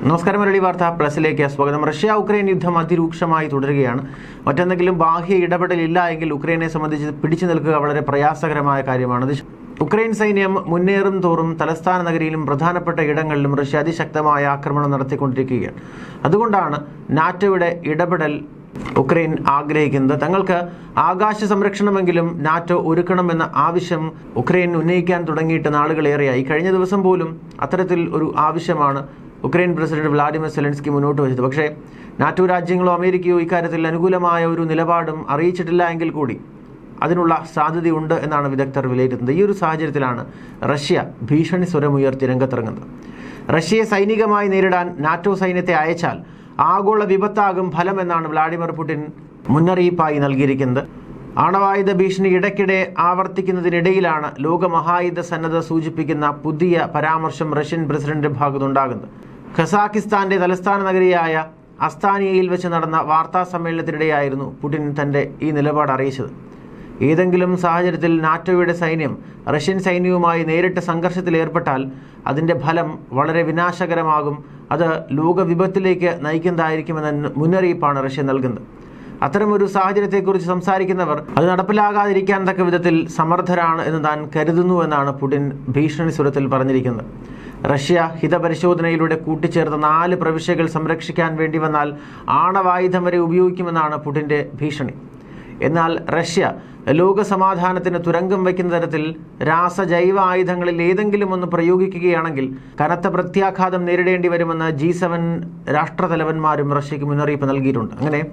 നമസ്കാരം മലയാളി വാർത്ത പ്ലസിലേക്ക് സ്വാഗതം റഷ്യ ഉക്രൈൻ യുദ്ധം അതിരൂക്ഷമായി തുടരുകയാണ് മറ്റെന്തെങ്കിലും ബാഹ്യ ഇടപെടലില്ല എങ്കിൽ ഉക്രൈനെ സംബന്ധിച്ച് പിടിച്ചു നിൽക്കുക വളരെ പ്രയാസകരമായ കാര്യമാണ് ഇത് ഉക്രൈൻ സൈന്യം മുന്നേറും തോറും തലസ്ഥാന നഗരിയിലും പ്രധാനപ്പെട്ട ഇടങ്ങളിലും റഷ്യ അതിശക്തമായ ആക്രമണം നടത്തിക്കൊണ്ടിരിക്കുകയാണ് അതുകൊണ്ടാണ് നാറ്റോയുടെ ഇടപെടൽ ഉക്രൈൻ ആഗ്രഹിക്കുന്നത് തങ്ങൾക്ക് ആകാശ സംരക്ഷണമെങ്കിലും നാറ്റോ ഒരുക്കണമെന്ന ആവശ്യം ഉക്രൈൻ ഉന്നയിക്കാൻ തുടങ്ങിയിട്ട് നാളുകളേറെയായി കഴിഞ്ഞ ദിവസം പോലും അത്തരത്തിൽ ഒരു ആവശ്യമാണ് ഉക്രൈൻ പ്രസിഡന്റ് വ്ളാഡിമിർ സെലൻസ്കി മുന്നോട്ട് വെച്ചത് പക്ഷേ നാറ്റോ രാജ്യങ്ങളോ അമേരിക്കയോ ഇക്കാര്യത്തിൽ അനുകൂലമായ ഒരു നിലപാടും അറിയിച്ചിട്ടില്ല എങ്കിൽ കൂടി അതിനുള്ള സാധ്യതയുണ്ട് എന്നാണ് വിദഗ്ധർ വിലയിരുത്തുന്നത് ഈ ഒരു സാഹചര്യത്തിലാണ് റഷ്യ ഭീഷണി സ്വരമുയർത്തി രംഗത്തിറങ്ങുന്നത് റഷ്യയെ സൈനികമായി നേരിടാൻ നാറ്റോ സൈന്യത്തെ അയച്ചാൽ ആഗോള വിപത്താകും ഫലമെന്നാണ് വ്ളാഡിമിർ പുടിൻ മുന്നറിയിപ്പായി നൽകിയിരിക്കുന്നത് ആണവായുധ ഭീഷണി ഇടയ്ക്കിടെ ആവർത്തിക്കുന്നതിനിടയിലാണ് ലോകമഹായുധ സന്നദ്ധ സൂചിപ്പിക്കുന്ന പുതിയ പരാമർശം റഷ്യൻ പ്രസിഡന്റ് ഭാഗത്തുണ്ടാകുന്നത് ഖസാക്കിസ്ഥാന്റെ തലസ്ഥാന നഗരിയായ അസ്താനിയയിൽ വെച്ച് നടന്ന വാർത്താ സമ്മേളനത്തിനിടെയായിരുന്നു പുടിൻ തന്റെ ഈ നിലപാട് അറിയിച്ചത് ഏതെങ്കിലും സാഹചര്യത്തിൽ നാറ്റോയുടെ സൈന്യം റഷ്യൻ സൈന്യവുമായി നേരിട്ട് സംഘർഷത്തിൽ ഏർപ്പെട്ടാൽ അതിൻ്റെ ഫലം വളരെ വിനാശകരമാകും അത് ലോകവിപത്തിലേക്ക് നയിക്കുന്നതായിരിക്കുമെന്ന മുന്നറിയിപ്പാണ് റഷ്യ നൽകുന്നത് അത്തരമൊരു സാഹചര്യത്തെക്കുറിച്ച് സംസാരിക്കുന്നവർ അത് നടപ്പിലാകാതിരിക്കാൻ തക്ക വിധത്തിൽ സമർത്ഥരാണ് എന്ന് താൻ കരുതുന്നു എന്നാണ് പുടിൻ ഭീഷണി സ്വരത്തിൽ പറഞ്ഞിരിക്കുന്നത് റഷ്യ ഹിതപരിശോധനയിലൂടെ കൂട്ടിച്ചേർത്ത നാല് പ്രവിശ്യകൾ സംരക്ഷിക്കാൻ വേണ്ടി വന്നാൽ ആണവായുധം വരെ ഉപയോഗിക്കുമെന്നാണ് പുടിൻ്റെ ഭീഷണി എന്നാൽ റഷ്യ ലോക സമാധാനത്തിന് തുരങ്കം വയ്ക്കുന്ന തരത്തിൽ രാസജൈവ ആയുധങ്ങളിൽ ഏതെങ്കിലും ഒന്ന് പ്രയോഗിക്കുകയാണെങ്കിൽ കനത്ത പ്രത്യാഘാതം നേരിടേണ്ടി വരുമെന്ന് ജി സെവൻ രാഷ്ട്രതലവന്മാരും റഷ്യയ്ക്ക് മുന്നറിയിപ്പ് നൽകിയിട്ടുണ്ട് അങ്ങനെ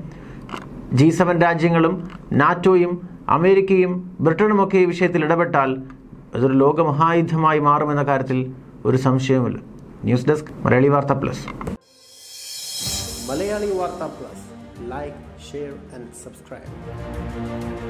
ജി സെവൻ രാജ്യങ്ങളും നാറ്റോയും അമേരിക്കയും ബ്രിട്ടനുമൊക്കെ ഈ വിഷയത്തിൽ ഇടപെട്ടാൽ അതൊരു ലോകമഹായുദ്ധമായി മാറുമെന്ന കാര്യത്തിൽ ഒരു സംശയവുമില്ല ന്യൂസ് ഡെസ്ക് മലയാളി വാർത്ത പ്ലസ് മലയാളി വാർത്ത plus like share and subscribe